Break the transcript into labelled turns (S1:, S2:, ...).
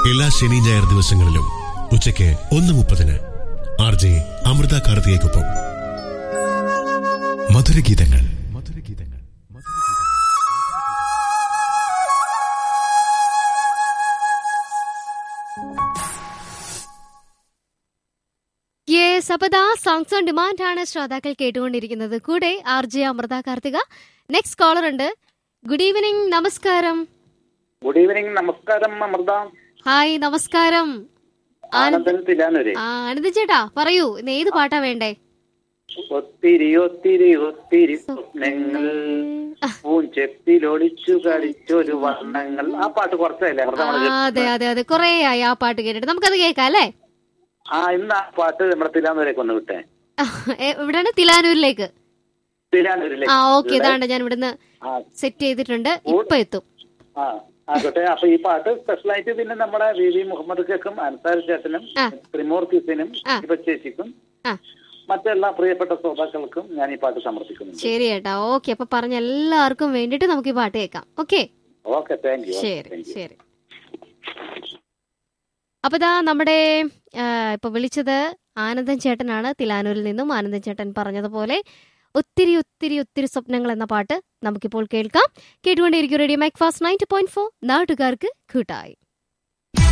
S1: എല്ലാ ശനി ഞായർ ദിവസങ്ങളിലും ഉച്ചയ്ക്ക് ഒന്ന് മുപ്പതിന് ആർ ജെ അമൃത കാർത്തികയ്ക്കൊപ്പം മധുരഗീതങ്ങൾ മധുരഗീതങ്ങൾ
S2: യെസ് അപ്പൊ ദാ സോങ്സ് ഓൺ ഡിമാൻഡ് ആണ് ശ്രോതാക്കൾ കേട്ടുകൊണ്ടിരിക്കുന്നത് കൂടെ R J Amritha Karthika next caller ഉണ്ട് ഗുഡ് ഈവനിങ് നമസ്കാരം
S3: ഗുഡ് ഈവനിങ് നമസ്കാരം അമൃത
S2: ഹായ് നമസ്കാരം
S3: ആനന്ദൻ തിലാനൂര്
S2: ആ ആനന്ദ ചേട്ടാ പറയൂ ഇന്ന് ഏത് പാട്ടാ വേണ്ടേ
S3: ഒത്തിരി ഒത്തിരി ഒത്തിരി സ്വപ്നങ്ങൾ പൂഞ്ചെപ്പിലൊളിച്ചു കളിച്ചൊരു വർണ്ണങ്ങൾ ആ പാട്ട് കുറച്ചല്ലേ അമൃത
S2: ആ,
S3: നമ്മള്
S2: അതെ
S3: കേട്ടത്?
S2: അതെ അതെ കൊറേ ആയി ആ പാട്ട് കേട്ടിട്ട് നമുക്കത് കേൾക്കാം അല്ലേ
S3: ആ ഇന്ന് ആ പാട്ട് നമ്മുടെ തിലാനൂരേക്ക് ഒന്ന് വിട്ടേ
S2: എ- എവിടെയാണ് തിലാനൂരിലേക്ക്
S3: തിലാനൂരിലേക്ക്
S2: ആ ഓക്കെ ഇതാണ്ട് ഞാൻ ഇവിടുന്ന്
S3: ആ
S2: സെറ്റ് ചെയ്തിട്ടുണ്ട് ഇപ്പൊ എത്തും
S3: ആ ആകട്ടെ അപ്പൊ ഈ പാട്ട് സ്പെഷ്യലായിട്ട് പിന്നെ നമ്മുടെ വി വി മുഹമ്മദ് കേക്കും അൻസാർ ചേട്ടനും
S2: ആ.
S3: ത്രിമൂർത്തിസിനും
S2: ആ.
S3: ഇപ്പൊ ചേച്ചിക്കും
S2: ആ
S3: മറ്റെല്ലാ പ്രിയപ്പെട്ട ശ്രോതാക്കൾക്കും ഞാൻ ഈ പാട്ട് സമർപ്പിക്കുന്നുണ്ട്
S2: ശരി ചേട്ടാ ഓക്കെ അപ്പൊ പറഞ്ഞ എല്ലാവർക്കും വേണ്ടിട്ട് നമുക്ക് ഈ പാട്ട് കേൾക്കാം ഓക്കെ
S3: ഓക്കെ താങ്ക് യു
S2: ശരി ശരി അപ്പൊ ഇതാ നമ്മുടെ ആ, ഇപ്പൊ വിളിച്ചത് ആനന്ദൻ ചേട്ടനാണ് തിലാനൂരിൽ നിന്നും ആനന്ദൻ ചേട്ടൻ പറഞ്ഞതുപോലെ ഒത്തിരി ഒത്തിരി ഒത്തിരി സ്വപ്നങ്ങൾ എന്ന പാട്ട് നമുക്കിപ്പോൾ കേൾക്കാം കേട്ടുകൊണ്ടേയിരിക്കും radio Mac Fast ninety point four നാട്ടുകാർക്ക് കൂട്ടായി